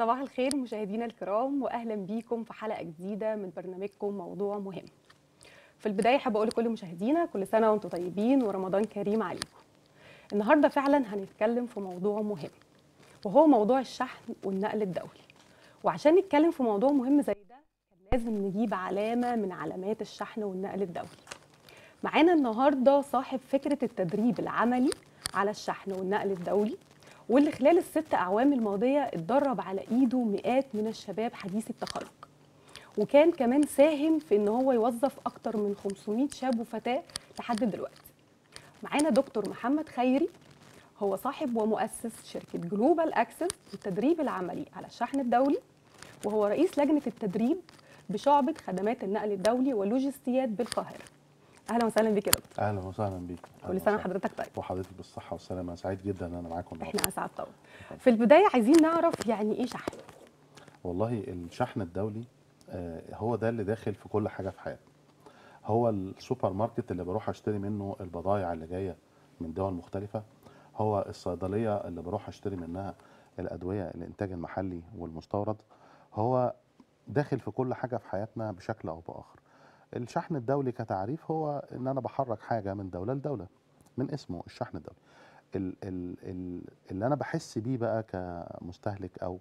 صباح الخير مشاهدينا الكرام واهلا بيكم في حلقه جديده من برنامجكم موضوع مهم. في البدايه حابه اقول لكل مشاهدينا كل سنه وانتم طيبين ورمضان كريم عليكم. النهارده فعلا هنتكلم في موضوع مهم وهو موضوع الشحن والنقل الدولي. وعشان نتكلم في موضوع مهم زي ده كان لازم نجيب علامه من علامات الشحن والنقل الدولي. معانا النهارده صاحب فكره التدريب العملي على الشحن والنقل الدولي واللي خلال الست أعوام الماضية اتدرب على إيده مئات من الشباب حديث التخرج وكان كمان ساهم في إن هو يوظف أكتر من 500 شاب وفتاة لحد دلوقتي معانا دكتور محمد خيري هو صاحب ومؤسس شركة جلوبال أكسس للتدريب العملي على الشحن الدولي وهو رئيس لجنة التدريب بشعبة خدمات النقل الدولي واللوجستيات بالقاهرة اهلا وسهلا بيك يا دكتور اهلا وسهلا بيك أهلاً كل سنه وسهلاً. وحضرتك طيب وحضرتك بالصحه والسلامه أنا سعيد جدا ان انا معاكم النهارده احنا اسعد طبعا في البدايه عايزين نعرف يعني ايه شحن والله الشحن الدولي آه، هو ده اللي داخل في كل حاجه في حياتنا هو السوبر ماركت اللي بروح اشتري منه البضائع اللي جايه من دول مختلفه هو الصيدليه اللي بروح اشتري منها الادويه الانتاج المحلي والمستورد هو داخل في كل حاجه في حياتنا بشكل او باخر الشحن الدولي كتعريف هو ان انا بحرك حاجه من دوله لدوله من اسمه الشحن الدولي ال ال ال اللي انا بحس بيه بقى كمستهلك او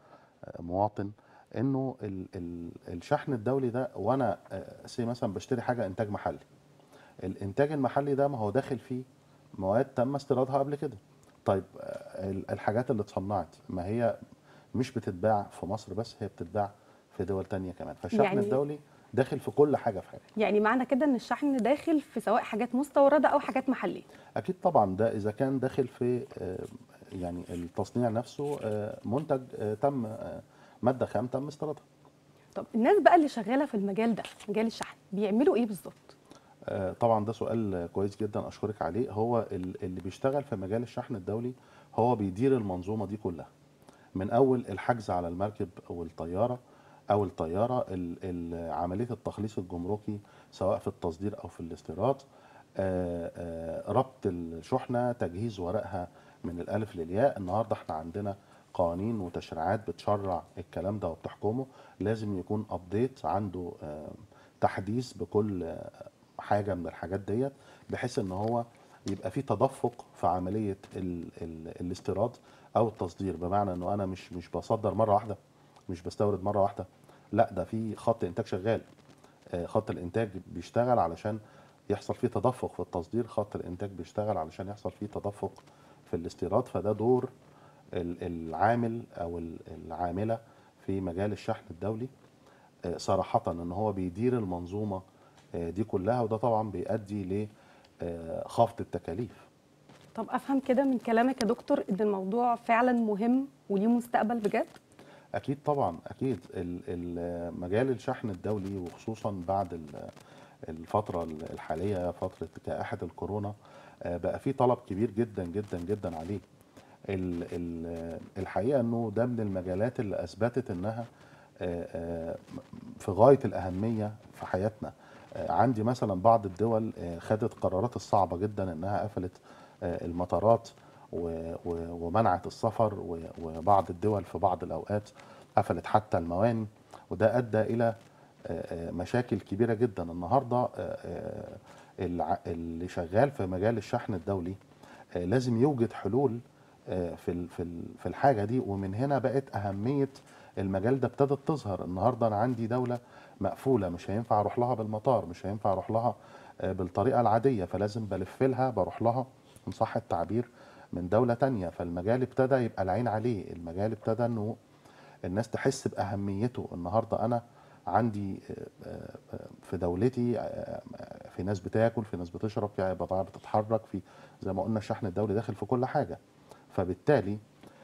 كمواطن انه ال ال الشحن الدولي ده وانا سي مثلا بشتري حاجه انتاج محلي الانتاج المحلي ده ما هو داخل فيه مواد تم استيرادها قبل كده طيب آه، ال- الحاجات اللي اتصنعت ما هي مش بتتباع في مصر بس هي بتتباع في دول تانية كمان فالشحن يعني- الدولي داخل في كل حاجه في حياتنا يعني معنى كده ان الشحن داخل في سواء حاجات مستورده او حاجات محليه اكيد طبعا ده اذا كان داخل في آه، يعني التصنيع نفسه آه، منتج آه، تم آه، ماده خام تم استيرادها طب الناس بقى اللي شغاله في المجال ده مجال الشحن بيعملوا ايه بالظبط آه، طبعا ده سؤال آه، كويس جدا اشكرك عليه هو ال- اللي بيشتغل في مجال الشحن الدولي هو بيدير المنظومه دي كلها من اول الحجز على المركب او الطياره او الطياره ال- ال- عمليه التخليص الجمركي سواء في التصدير او في الاستيراد آه، آه، ربط الشحنه تجهيز ورقها من الالف للياء النهارده احنا عندنا قوانين وتشريعات بتشرع الكلام ده وبتحكمه لازم يكون ابديت عنده آه، تحديث بكل آه، حاجه من الحاجات ديت بحيث ان هو يبقى في تدفق في عمليه ال ال الاستيراد او التصدير بمعنى انه انا مش مش بصدر مره واحده مش بستورد مره واحده لا ده في خط انتاج شغال آه، خط الانتاج بيشتغل علشان يحصل فيه تدفق في التصدير خط الانتاج بيشتغل علشان يحصل فيه تدفق في الاستيراد فده دور ال- العامل او ال- العامله في مجال الشحن الدولي آه، صراحه ان هو بيدير المنظومه آه، دي كلها وده طبعا بيؤدي لخفض التكاليف طب افهم كده من كلامك يا دكتور ان الموضوع فعلا مهم وليه مستقبل بجد اكيد طبعا اكيد ال- ال- مجال الشحن الدولي وخصوصا بعد ال- الفتره الحاليه فتره جائحه الكورونا آه، بقى في طلب كبير جدا جدا جدا عليه ال- ال- الحقيقه انه ده من المجالات اللي اثبتت انها آه، آه، في غايه الاهميه في حياتنا آه، عندي مثلا بعض الدول آه، خدت قرارات الصعبه جدا انها قفلت آه، المطارات و- و- ومنعت السفر و- وبعض الدول في بعض الاوقات قفلت حتى المواني وده ادى الى آه، آه، مشاكل كبيره جدا النهارده آه، آه، الع- اللي شغال في مجال الشحن الدولي آه، لازم يوجد حلول آه، في ال- في ال- في الحاجه دي ومن هنا بقت اهميه المجال ده ابتدت تظهر النهارده انا عندي دوله مقفوله مش هينفع اروح لها بالمطار مش هينفع اروح لها آه، بالطريقه العاديه فلازم بلف لها بروح لها ان صح التعبير من دوله تانية فالمجال ابتدى يبقى العين عليه المجال ابتدى انه الناس تحس باهميته النهارده انا عندي آه، آه، في دولتي آه، في ناس بتاكل في ناس بتشرب في بضائع بتتحرك في زي ما قلنا الشحن الدولي داخل في كل حاجه فبالتالي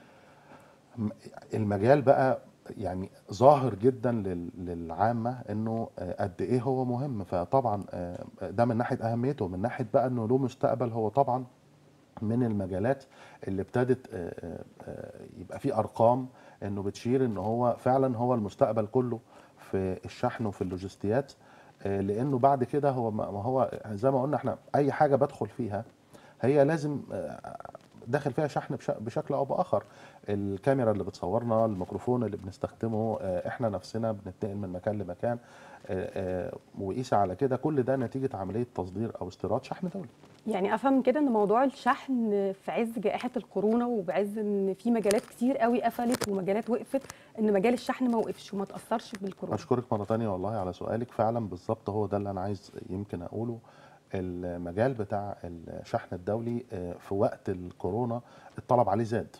م- المجال بقى يعني ظاهر جدا لل- للعامه انه آه، قد ايه هو مهم فطبعا آه، ده من ناحيه اهميته من ناحيه بقى انه له مستقبل هو طبعا من المجالات اللي ابتدت آه، آه، آه، يبقى في ارقام انه بتشير ان هو فعلا هو المستقبل كله في الشحن وفي اللوجستيات آه، لانه بعد كده هو ما ما هو زي ما قلنا احنا اي حاجه بدخل فيها هي لازم آه، داخل فيها شحن بش- بشكل او باخر الكاميرا اللي بتصورنا الميكروفون اللي بنستخدمه آه، احنا نفسنا بنتنقل من مكان لمكان آه، آه، وقيس على كده كل ده نتيجه عمليه تصدير او استيراد شحن دولي يعني افهم كده ان موضوع الشحن في عز جائحه الكورونا وبعز ان في مجالات كتير قوي قفلت ومجالات وقفت ان مجال الشحن ما وقفش وما تاثرش بالكورونا اشكرك مره تانية والله على سؤالك فعلا بالظبط هو ده اللي انا عايز يمكن اقوله المجال بتاع الشحن الدولي آه، في وقت الكورونا الطلب عليه زاد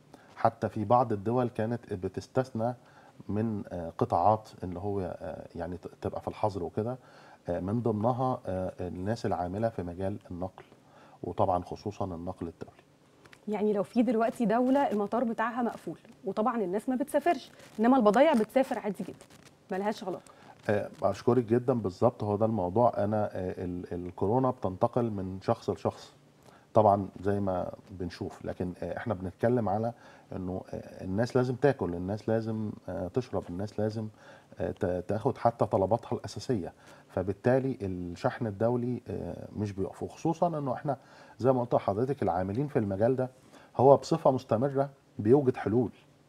حتى في بعض الدول كانت بتستثنى من آه، قطاعات اللي هو آه، يعني ت- تبقى في الحظر وكده آه، من ضمنها آه، الناس العامله في مجال النقل وطبعا خصوصا النقل الدولي يعني لو في دلوقتي دوله المطار بتاعها مقفول وطبعا الناس ما بتسافرش انما البضايع بتسافر عادي جدا ملهاش علاقه آه، اشكرك جدا بالظبط هو ده الموضوع انا آه، ال- الكورونا بتنتقل من شخص لشخص طبعا زي ما بنشوف لكن آه، احنا بنتكلم على انه آه، الناس لازم تاكل الناس لازم آه، تشرب الناس لازم آه، تا- تاخد حتى طلباتها الاساسيه فبالتالي الشحن الدولي آه، مش بيقف وخصوصا انه احنا زي ما قلت لحضرتك العاملين في المجال ده هو بصفه مستمره بيوجد حلول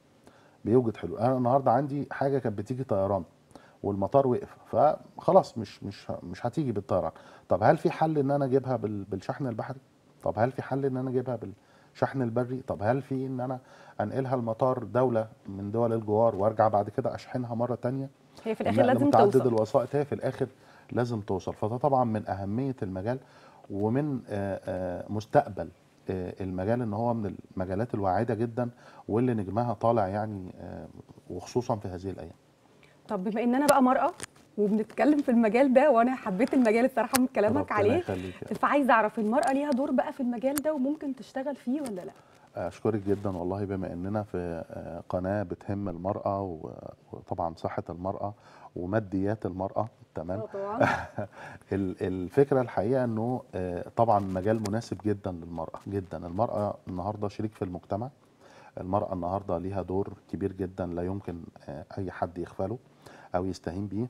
بيوجد حلول انا النهارده عندي حاجه كانت بتيجي طيران والمطار وقف فخلاص مش مش مش هتيجي بالطيران طب هل في حل ان انا اجيبها بال- بالشحن البحري طب هل في حل ان انا اجيبها بالشحن البري طب هل في ان انا انقلها المطار دوله من دول الجوار وارجع بعد كده اشحنها مره تانية هي في الاخر النقل لازم متعدد توصل الوسائط هي في الاخر لازم توصل فده طبعا من اهميه المجال ومن آه، آه، مستقبل آه، المجال ان هو من المجالات الواعده جدا واللي نجمها طالع يعني آه، وخصوصا في هذه الايام طب بما ان انا بقى مرأة وبنتكلم في المجال ده وانا حبيت المجال الصراحه من كلامك ربنا عليه يخليك يا فعايزه اعرف المرأة ليها دور بقى في المجال ده وممكن تشتغل فيه ولا لا اشكرك جدا والله بما اننا في آه، قناه بتهم المراه و- وطبعا صحه المراه وماديات المراه تمام طبعا ال- الفكره الحقيقه انه آه، طبعا مجال مناسب جدا للمراه جدا المراه النهارده شريك في المجتمع المراه النهارده ليها دور كبير جدا لا يمكن آه، اي حد يغفله او يستهين بيه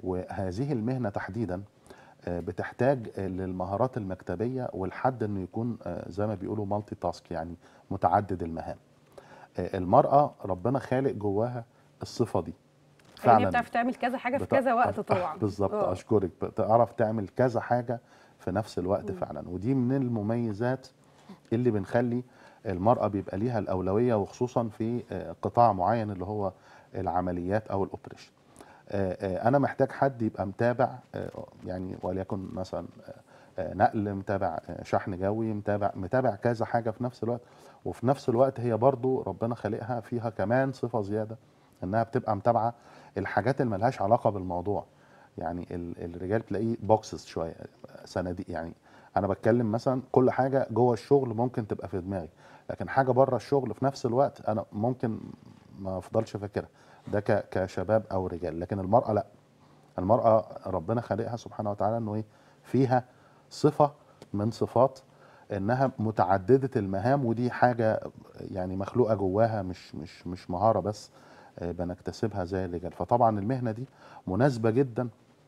وهذه المهنه تحديدا آه، بتحتاج آه، للمهارات المكتبيه والحد انه يكون آه، زي ما بيقولوا مالتي تاسك يعني متعدد المهام آه، المراه ربنا خالق جواها الصفه دي يعني هي بتعرف تعمل كذا حاجه في بتع- كذا وقت طبعا بالظبط آه. اشكرك بتعرف تعمل كذا حاجه في نفس الوقت مم. فعلا ودي من المميزات اللي بنخلي المراه بيبقى ليها الاولويه وخصوصا في آه، قطاع معين اللي هو العمليات او الاوبريشن آه، آه، انا محتاج حد يبقى متابع آه، يعني وليكن مثلا آه، آه، نقل متابع آه، شحن جوي متابع متابع كذا حاجه في نفس الوقت وفي نفس الوقت هي برضو ربنا خالقها فيها كمان صفه زياده انها بتبقى متابعه الحاجات اللي ملهاش علاقه بالموضوع يعني ال- الرجال تلاقيه بوكسز شويه صناديق يعني انا بتكلم مثلا كل حاجه جوه الشغل ممكن تبقى في دماغي لكن حاجه بره الشغل في نفس الوقت انا ممكن ما افضلش فاكرها ده ك- كشباب او رجال لكن المراه لا المراه ربنا خالقها سبحانه وتعالى انه ايه فيها صفه من صفات انها متعدده المهام ودي حاجه يعني مخلوقه جواها مش مش مش مهاره بس آه، بنكتسبها زي الرجال فطبعا المهنه دي مناسبه جدا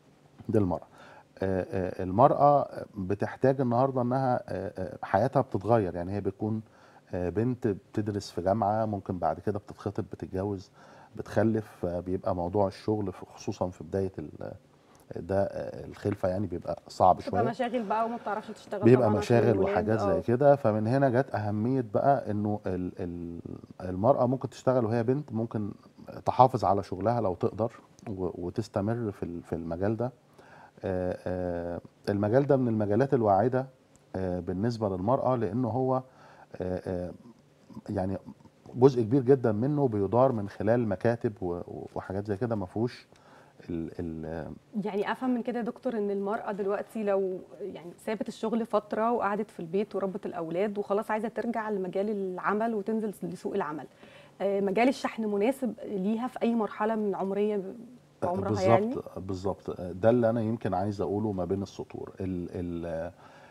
للمراه آه، آه، المراه بتحتاج النهارده انها آه، آه، حياتها بتتغير يعني هي بتكون آه، بنت بتدرس في جامعه ممكن بعد كده بتتخطب بتتجوز بتخلف آه، بيبقى موضوع الشغل في- خصوصا في بدايه ال- ده آه، الخلفه يعني بيبقى صعب تبقى شويه مشاغل بقى وما بتعرفش تشتغل بيبقى طبعاً عشان مشاغل الولاد. وحاجات آه. زي كده فمن هنا جت أهمية بقى إنه ال- ال- المرأة ممكن تشتغل وهي بنت ممكن تحافظ على شغلها لو تقدر و- وتستمر في ال- في المجال ده آه، آه، المجال ده من المجالات الواعدة آه، بالنسبة للمرأة لأنه هو آه، آه، يعني جزء كبير جدا منه بيدار من خلال مكاتب و- وحاجات زي كده ما فيهوش ال- ال- يعني افهم من كده يا دكتور ان المراه دلوقتي لو يعني سابت الشغل فتره وقعدت في البيت وربت الاولاد وخلاص عايزه ترجع لمجال العمل وتنزل لسوق العمل آه، مجال الشحن مناسب ليها في اي مرحله من عمريه في عمرها يعني بالظبط بالظبط ده اللي انا يمكن عايز اقوله ما بين السطور ال ال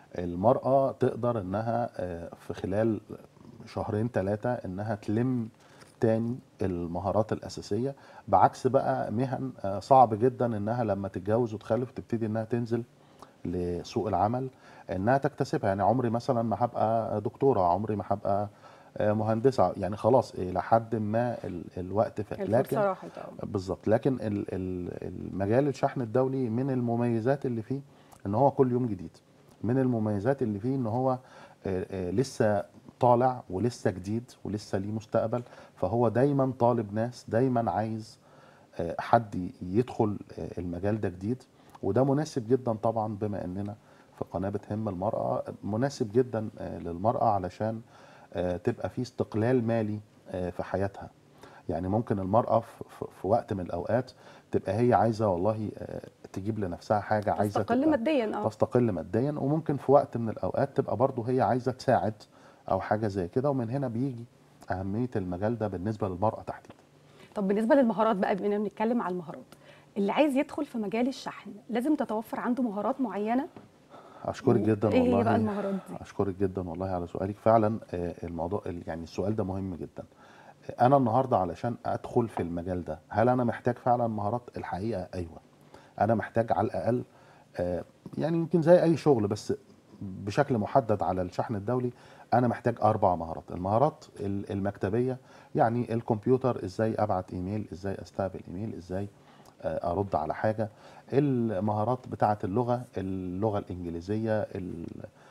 المرأة تقدر انها آه، في خلال شهرين ثلاثة انها تلم تاني المهارات الأساسية بعكس بقى مهن آه، صعب جدا انها لما تتجوز وتخلف تبتدي انها تنزل لسوق العمل انها تكتسبها يعني عمري مثلا ما هبقى دكتوره عمري ما هبقى آه، مهندسه يعني خلاص الى حد ما ال- الوقت فات لكن الفرصه راحت اه بالظبط لكن ال- ال- المجال الشحن الدولي من المميزات اللي فيه ان هو كل يوم جديد من المميزات اللي فيه ان هو آه، آه، لسه طالع ولسه جديد ولسه ليه مستقبل فهو دايما طالب ناس دايما عايز آه، حد يدخل آه، المجال ده جديد وده مناسب جدا طبعا بما اننا في قناه بتهم المراه مناسب جدا آه، للمراه علشان آه، تبقى في استقلال مالي آه، في حياتها يعني ممكن المرأة في, في- في وقت من الأوقات تبقى هي عايزة والله آه، تجيب لنفسها حاجة عايزة تستقل تبقى ماديا اه تستقل ماديا وممكن في وقت من الأوقات تبقى برضه هي عايزة تساعد أو حاجة زي كده ومن هنا بيجي أهمية المجال ده بالنسبة للمرأة تحديدا طب بالنسبه للمهارات بقى بما اننا بنتكلم على المهارات اللي عايز يدخل في مجال الشحن لازم تتوفر عنده مهارات معينه أشكرك جدا ايه والله هي بقى المهارات دي أشكرك جدا والله على سؤالك فعلا آه، الموضوع ال- يعني السؤال ده مهم جدا آه، أنا النهاردة علشان أدخل في المجال ده هل أنا محتاج فعلا مهارات الحقيقة أيوة أنا محتاج على الأقل آه، يعني يمكن زي أي شغل بس بشكل محدد على الشحن الدولي أنا محتاج أربع مهارات المهارات ال- المكتبية يعني الكمبيوتر إزاي أبعت إيميل إزاي أستقبل إيميل إزاي آه، ارد على حاجه المهارات بتاعه اللغه اللغه الانجليزيه ال-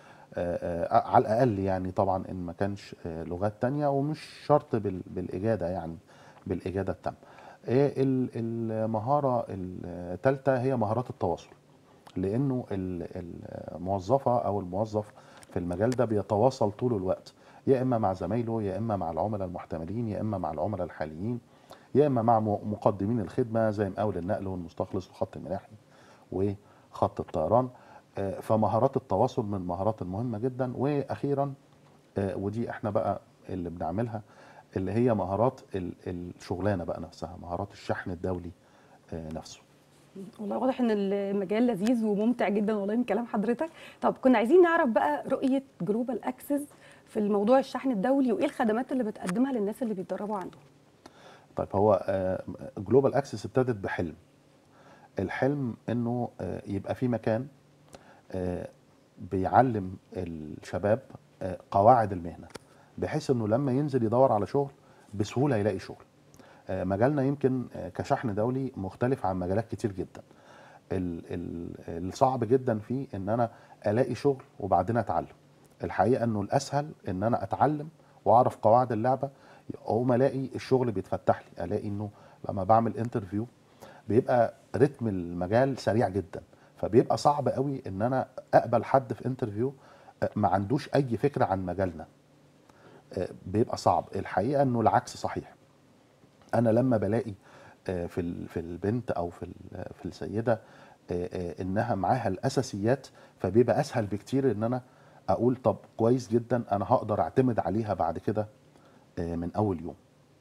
آه، آه، على الاقل يعني طبعا ان ما كانش آه، لغات تانية ومش شرط بال- بالاجاده يعني بالاجاده التامه آه، ال- المهاره الثالثه هي مهارات التواصل لانه ال- الموظفه او الموظف في المجال ده بيتواصل طول الوقت يا اما مع زمايله يا اما مع العملاء المحتملين يا اما مع العملاء الحاليين يا اما مع م- مقدمين الخدمه زي مقاول النقل والمستخلص وخط الملاحي وخط الطيران آه، فمهارات التواصل من المهارات المهمه جدا واخيرا آه، ودي احنا بقى اللي بنعملها اللي هي مهارات ال- الشغلانه بقى نفسها مهارات الشحن الدولي آه، نفسه والله واضح ان المجال لذيذ وممتع جدا والله من كلام حضرتك طب كنا عايزين نعرف بقى رؤيه جلوبال اكسس في الموضوع الشحن الدولي وايه الخدمات اللي بتقدمها للناس اللي بيتدربوا عندهم طيب هو جلوبال اكسس ابتدت بحلم الحلم انه آه، يبقى في مكان آه، بيعلم الشباب آه، قواعد المهنه بحيث انه لما ينزل يدور على شغل بسهوله يلاقي شغل آه، مجالنا يمكن آه، كشحن دولي مختلف عن مجالات كتير جدا ال- ال- الصعب جدا فيه ان انا الاقي شغل وبعدين اتعلم الحقيقه انه الاسهل ان انا اتعلم واعرف قواعد اللعبه اقوم الاقي الشغل بيتفتح لي الاقي انه لما بعمل انترفيو بيبقى رتم المجال سريع جدا فبيبقى صعب قوي ان انا اقبل حد في انترفيو آه، ما عندوش اي فكره عن مجالنا آه، بيبقى صعب الحقيقه انه العكس صحيح انا لما بلاقي آه، في ال- في البنت او في ال- في السيده آه، آه، انها معاها الاساسيات فبيبقى اسهل بكتير ان انا اقول طب كويس جدا انا هقدر اعتمد عليها بعد كده آه، من اول يوم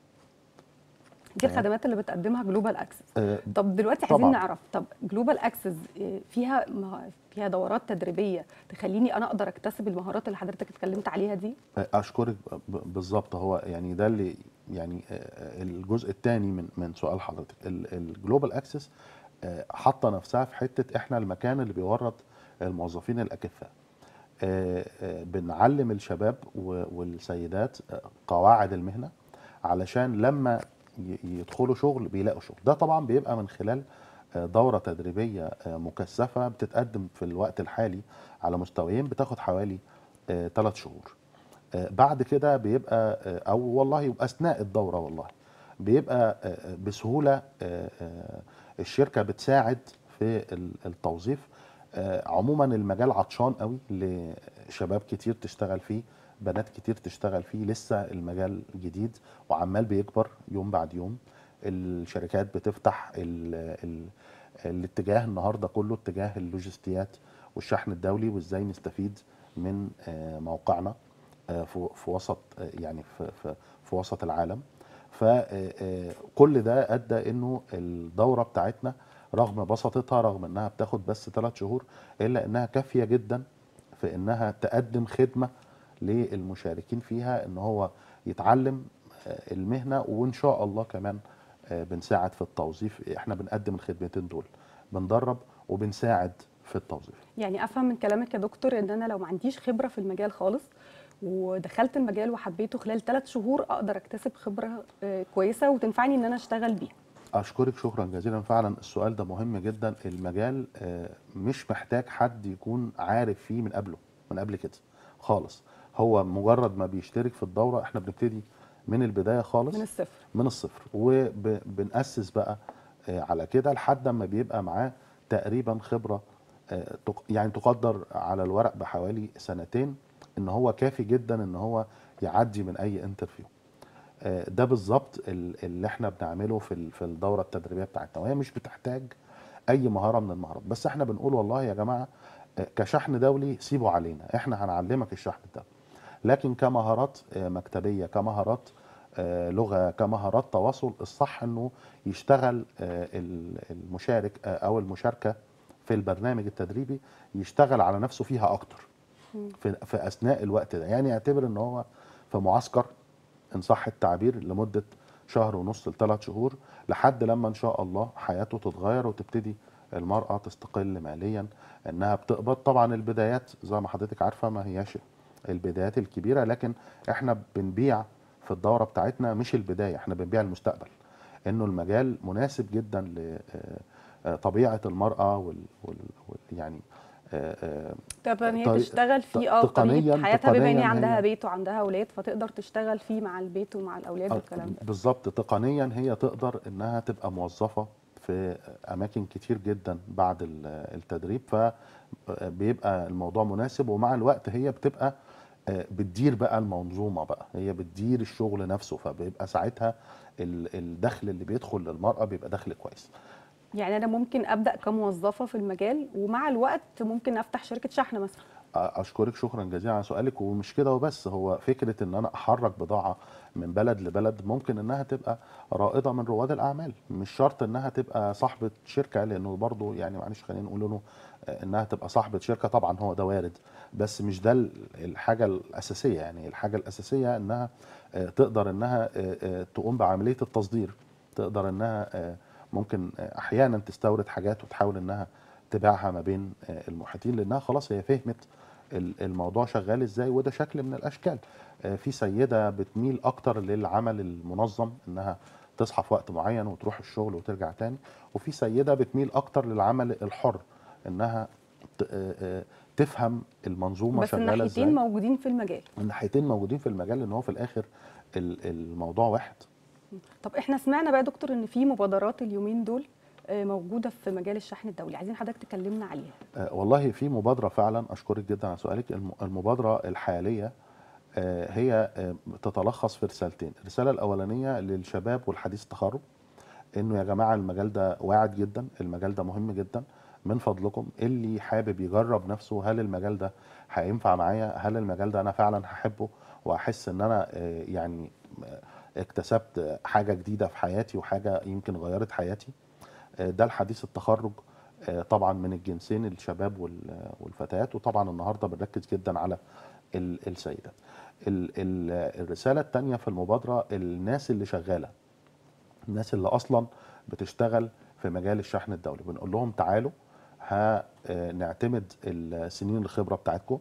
دي الخدمات اللي بتقدمها جلوبال اكسس آه، طب دلوقتي عايزين طبعاً. نعرف طب جلوبال اكسس فيها ما- فيها دورات تدريبيه تخليني انا اقدر اكتسب المهارات اللي حضرتك اتكلمت عليها دي اشكرك ب- بالظبط هو يعني ده اللي يعني آه، الجزء الثاني من من سؤال حضرتك الجلوبال اكسس حاطه نفسها في حته احنا المكان اللي بيورد الموظفين الاكفاء آه، آه، بنعلم الشباب و- والسيدات آه، قواعد المهنه علشان لما ي- يدخلوا شغل بيلاقوا شغل ده طبعا بيبقى من خلال آه، دورة تدريبية آه، مكثفة بتتقدم في الوقت الحالي على مستويين بتاخد حوالي ثلاث شهور آه، بعد كده بيبقى آه، او والله يبقى اثناء الدوره والله بيبقى آه، آه، بسهوله آه، آه، الشركه بتساعد في ال- التوظيف آه، عموما المجال عطشان قوي لشباب كتير تشتغل فيه بنات كتير تشتغل فيه لسه المجال جديد وعمال بيكبر يوم بعد يوم الشركات بتفتح ال ال الاتجاه النهارده كله اتجاه اللوجستيات والشحن الدولي وازاي نستفيد من آه، موقعنا آه، في في وسط آه، يعني في في في وسط العالم فكل ده ادى انه الدوره بتاعتنا رغم بساطتها رغم انها بتاخد بس ثلاث شهور الا انها كافيه جدا في انها تقدم خدمه للمشاركين فيها ان هو يتعلم آه، المهنه وان شاء الله كمان آه، بنساعد في التوظيف احنا بنقدم الخدمتين دول بندرب وبنساعد في التوظيف يعني افهم من كلامك يا دكتور ان انا لو ما عنديش خبره في المجال خالص ودخلت المجال وحبيته خلال ثلاث شهور اقدر اكتسب خبره آه، كويسه وتنفعني ان انا اشتغل بيه اشكرك شكرا جزيلا فعلا السؤال ده مهم جدا المجال آه، مش محتاج حد يكون عارف فيه من قبله من قبل كده خالص هو مجرد ما بيشترك في الدوره احنا بنبتدي من البدايه خالص من الصفر من الصفر وبنأسس بقى آه، على كده لحد ما بيبقى معاه تقريبا خبرة آه، تق- يعني تقدر على الورق بحوالي سنتين ان هو كافي جدا ان هو يعدي من اي انترفيو آه، ده بالظبط ال- اللي احنا بنعمله في ال- في الدوره التدريبيه بتاعتنا وهي مش بتحتاج اي مهاره من المهارات بس احنا بنقول والله يا جماعه آه، كشحن دولي سيبوا علينا احنا هنعلمك الشحن الدولي لكن كمهارات آه، مكتبيه كمهارات آه، لغه كمهارات تواصل الصح انه يشتغل آه، ال- المشارك آه، او المشاركه في البرنامج التدريبي يشتغل على نفسه فيها اكتر في, في اثناء الوقت ده يعني يعتبر ان هو في معسكر ان صح التعبير لمده شهر ونص لثلاث شهور لحد لما ان شاء الله حياته تتغير وتبتدي المراه تستقل ماليا انها بتقبض طبعا البدايات زي ما حضرتك عارفه ما هياش البدايات الكبيره لكن احنا بنبيع في الدوره بتاعتنا مش البدايه احنا بنبيع المستقبل انه المجال مناسب جدا لطبيعه المراه وال, وال, وال يعني آه، آه، طب ان هي طريق- تشتغل فيه اه تقنياً- بطريقه حياتها بما ان هي تقنياً عندها هي- بيت وعندها اولاد فتقدر تشتغل فيه مع البيت ومع الاولاد آه، والكلام ده بالظبط تقنيا هي تقدر انها تبقى موظفه في اماكن كتير جدا بعد ال- التدريب فبيبقى الموضوع مناسب ومع الوقت هي بتبقى آه، بتدير بقى المنظومه بقى هي بتدير الشغل نفسه فبيبقى ساعتها ال- الدخل اللي بيدخل للمراه بيبقى دخل كويس يعني انا ممكن ابدا كموظفه في المجال ومع الوقت ممكن افتح شركه شحن مثلا اشكرك شكرا جزيلا على سؤالك ومش كده وبس هو فكره ان انا احرك بضاعه من بلد لبلد ممكن انها تبقى رائده من رواد الاعمال مش شرط انها تبقى صاحبه شركه لانه برضو يعني معلش خلينا نقول انه انها تبقى صاحبه شركه طبعا هو ده وارد بس مش ده ال- الحاجه الاساسيه يعني الحاجه الاساسيه انها آه، تقدر انها آه، آه، تقوم بعمليه التصدير تقدر انها آه، ممكن آه، احيانا تستورد حاجات وتحاول انها تبيعها ما بين آه، المحيطين لانها خلاص هي فهمت ال- الموضوع شغال ازاي وده شكل من الاشكال آه، في سيده بتميل اكتر للعمل المنظم انها تصحى في وقت معين وتروح الشغل وترجع تاني وفي سيده بتميل اكتر للعمل الحر انها ت- آه، آه، تفهم المنظومه بس شغاله الناحيتين ازاي موجودين في المجال الناحيتين موجودين في المجال لان هو في الاخر ال- الموضوع واحد طب احنا سمعنا بقى يا دكتور ان في مبادرات اليومين دول آه، موجوده في مجال الشحن الدولي عايزين حضرتك تكلمنا عليها آه، والله في مبادرة فعلا أشكرك جدا على سؤالك الم- المبادرة الحالية آه، هي آه، تتلخص في رسالتين الرسالة الأولانية للشباب والحديث التخرج إنه يا جماعة المجال ده واعد جدا المجال ده مهم جدا من فضلكم اللي حابب يجرب نفسه هل المجال ده هينفع معايا هل المجال ده أنا فعلا هحبه وأحس إن أنا آه، يعني آه، اكتسبت حاجة جديدة في حياتي وحاجة يمكن غيرت حياتي آه، ده الحديث التخرج آه، طبعا من الجنسين الشباب وال- والفتيات وطبعا النهارده بنركز جدا على ال- السيدات. ال- ال- الرساله الثانيه في المبادره الناس اللي شغاله الناس اللي اصلا بتشتغل في مجال الشحن الدولي بنقول لهم تعالوا هنعتمد السنين الخبره بتاعتكم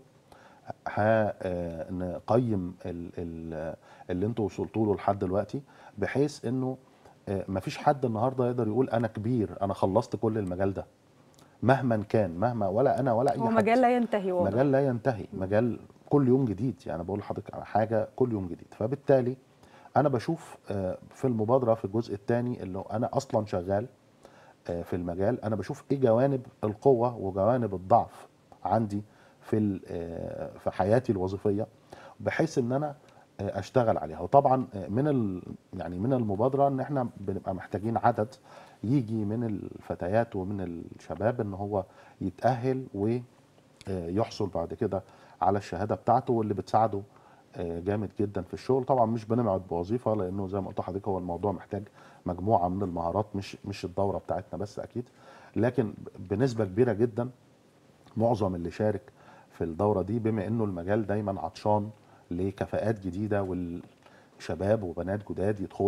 هنقيم اللي انتوا وصلتوا له لحد دلوقتي بحيث انه آه، مفيش حد النهارده يقدر يقول انا كبير انا خلصت كل المجال ده مهما كان مهما ولا انا ولا اي هو حد مجال لا ينتهي واضح مجال لا ينتهي مجال كل يوم جديد يعني بقول لحضرتك على حاجه كل يوم جديد فبالتالي انا بشوف آه، في المبادره في الجزء الثاني اللي انا اصلا شغال آه، في المجال انا بشوف ايه جوانب القوه وجوانب الضعف عندي في ال- آه، في حياتي الوظيفيه بحيث ان انا آه، اشتغل عليها وطبعا آه، من ال يعني من المبادره ان احنا بنبقى محتاجين عدد يجي من الفتيات ومن الشباب ان هو يتاهل ويحصل بعد كده على الشهاده بتاعته واللي بتساعده آه، جامد جدا في الشغل طبعا مش بنبعد بوظيفه لانه زي ما قلت لحضرتك هو الموضوع محتاج مجموعه من المهارات مش مش الدوره بتاعتنا بس اكيد لكن بنسبه كبيره جدا معظم اللي شارك في الدوره دي بما انه المجال دايما عطشان لكفاءات جديده والشباب وبنات جداد يدخلوا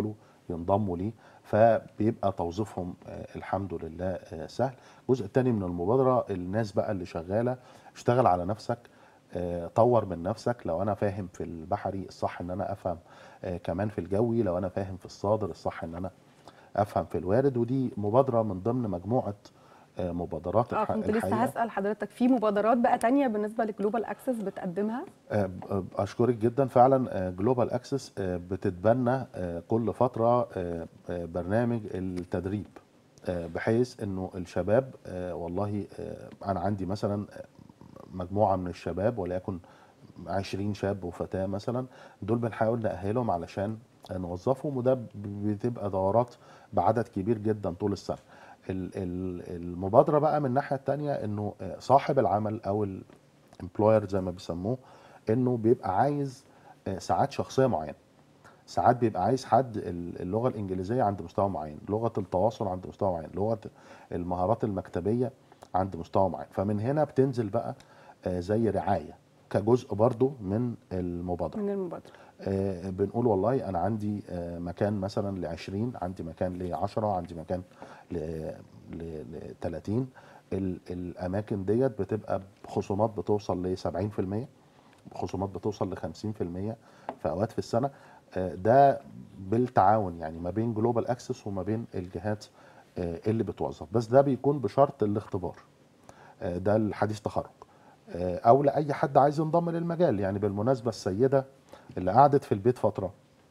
ينضموا ليه فبيبقى توظيفهم آه، الحمد لله آه، سهل الجزء الثاني من المبادره الناس بقى اللي شغاله اشتغل على نفسك آه، طور من نفسك لو انا فاهم في البحري الصح ان انا افهم آه، كمان في الجوي لو انا فاهم في الصادر الصح ان انا افهم في الوارد ودي مبادره من ضمن مجموعه آه، مبادرات اه الح- كنت لسه الحقيقة. هسال حضرتك في مبادرات بقى تانية بالنسبه لجلوبال اكسس بتقدمها آه، ب- اشكرك جدا فعلا جلوبال اكسس بتتبنى آه، كل فتره آه، آه، برنامج التدريب آه، بحيث انه الشباب آه، والله آه، انا عندي مثلا مجموعه من الشباب وليكن 20 شاب وفتاه مثلا دول بنحاول نأهلهم علشان نوظفهم وده ب- بتبقى دورات بعدد كبير جدا طول السنه ال- ال- المبادره بقى من الناحيه الثانيه انه آه، صاحب العمل او الامبلوير زي ما بيسموه انه بيبقى عايز آه، ساعات شخصيه معينه ساعات بيبقى عايز حد ال- اللغه الانجليزيه عند مستوى معين لغه التواصل عند مستوى معين لغه المهارات المكتبيه عند مستوى معين فمن هنا بتنزل بقى آه، زي رعايه كجزء برضو من المبادره من المبادره آه، بنقول والله انا عندي آه، مكان مثلا ل 20 عندي مكان ل 10 عندي مكان ل ل 30 ال- الاماكن ديت بتبقى بخصومات بتوصل ل 70% خصومات بتوصل ل 50% في اوقات في السنه آه، ده بالتعاون يعني ما بين جلوبال اكسس وما بين الجهات آه، اللي بتوظف بس ده بيكون بشرط الاختبار آه، ده الحديث تخرج آه، او لاي حد عايز ينضم للمجال يعني بالمناسبه السيده اللي قعدت في البيت فتره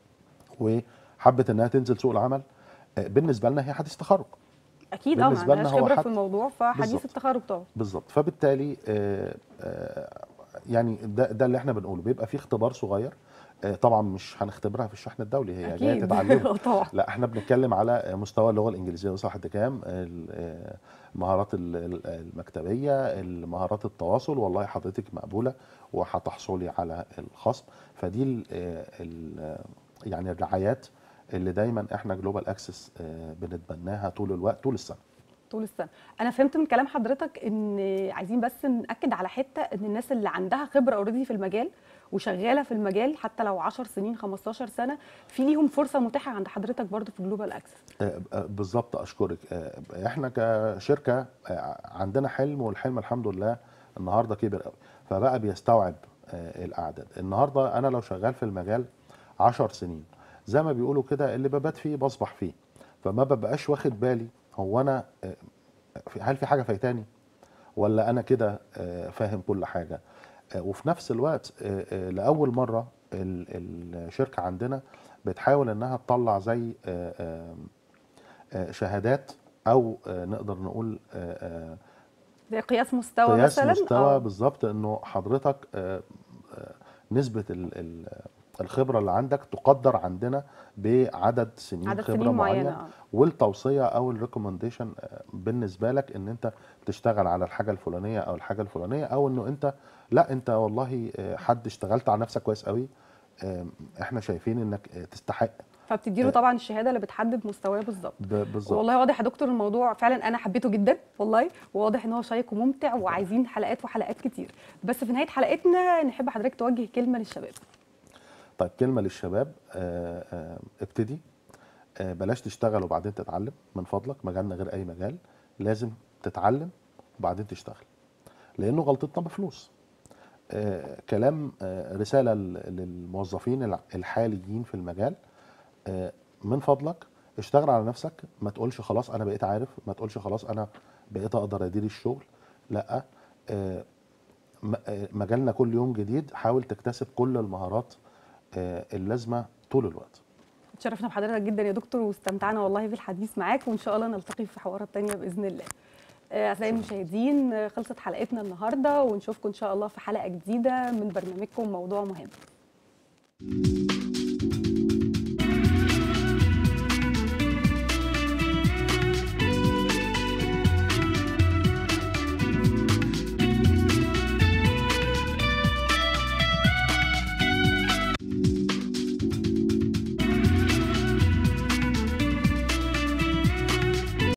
وحبت انها تنزل سوق العمل آه، بالنسبه لنا هي حديث تخرج اكيد اه ما بالنسبة لنا عندناش هو خبره حد- في الموضوع فحديث بالظبط. التخرج طبعا بالظبط فبالتالي آه، آه، يعني ده ده اللي احنا بنقوله بيبقى في اختبار صغير آه، طبعا مش هنختبرها في الشحن الدولي هي جايه اكيد تتعلم طبعا لا احنا بنتكلم على مستوى اللغه الانجليزيه وصل لحد كام ال- آه، المهارات ال- ال- المكتبيه المهارات التواصل والله حضرتك مقبوله وهتحصلي على الخصم فدي ال ال يعني الرعايات اللي دايما احنا جلوبال اكسس بنتبناها طول الوقت طول السنه طول السنه انا فهمت من كلام حضرتك ان عايزين بس ناكد على حته ان الناس اللي عندها خبره اوريدي في المجال وشغاله في المجال حتى لو 10 سنين 15 سنه في ليهم فرصه متاحه عند حضرتك برضو في جلوبال اكسس آه، آه، بالظبط اشكرك آه، احنا كشركه آه، عندنا حلم والحلم الحمد لله النهارده كبر قوي فبقى بيستوعب آه، الاعداد النهارده انا لو شغال في المجال 10 سنين زي ما بيقولوا كده اللي ببات فيه بصبح فيه فما ببقاش واخد بالي هو انا آه، في- هل في حاجه فايتاني ولا انا كده آه، فاهم كل حاجه آه، وفي نفس الوقت آه، آه، لاول مره ال- الشركه عندنا بتحاول انها تطلع زي آه، آه، آه، شهادات او آه، نقدر نقول آه، آه، زي قياس مستوى قياس مثلا مستوى آه. بالظبط انه حضرتك آه، آه، نسبه ال- ال- الخبره اللي عندك تقدر عندنا بعدد سنين عدد خبره سنين معينه معينه آه. والتوصيه او الريكومنديشن بالنسبه لك ان انت تشتغل على الحاجه الفلانيه او الحاجه الفلانيه او انه انت لا انت والله آه، حد اشتغلت على نفسك كويس قوي آه، احنا شايفين انك آه، تستحق فبتديله آه. طبعا الشهاده اللي بتحدد مستواه بالظبط ب- بالظبط والله واضح يا دكتور الموضوع فعلا انا حبيته جدا والله وواضح ان هو شيق وممتع وعايزين حلقات وحلقات كتير بس في نهايه حلقتنا نحب حضرتك توجه كلمه للشباب طيب كلمة للشباب آه، آه، ابتدي آه، بلاش تشتغل وبعدين تتعلم من فضلك مجالنا غير أي مجال لازم تتعلم وبعدين تشتغل لأنه غلطتنا بفلوس آه، كلام آه، رسالة ل- للموظفين الع- الحاليين في المجال آه، من فضلك اشتغل على نفسك ما تقولش خلاص أنا بقيت عارف ما تقولش خلاص أنا بقيت أقدر أدير الشغل لا آه، م- آه، مجالنا كل يوم جديد حاول تكتسب كل المهارات آه، اللازمه طول الوقت اتشرفنا بحضرتك جدا يا دكتور واستمتعنا والله بالحديث معاك وان شاء الله نلتقي في حوارات تانية باذن الله آه، اعزائي المشاهدين آه، خلصت حلقتنا النهارده ونشوفكم ان شاء الله في حلقه جديده من برنامجكم موضوع مهم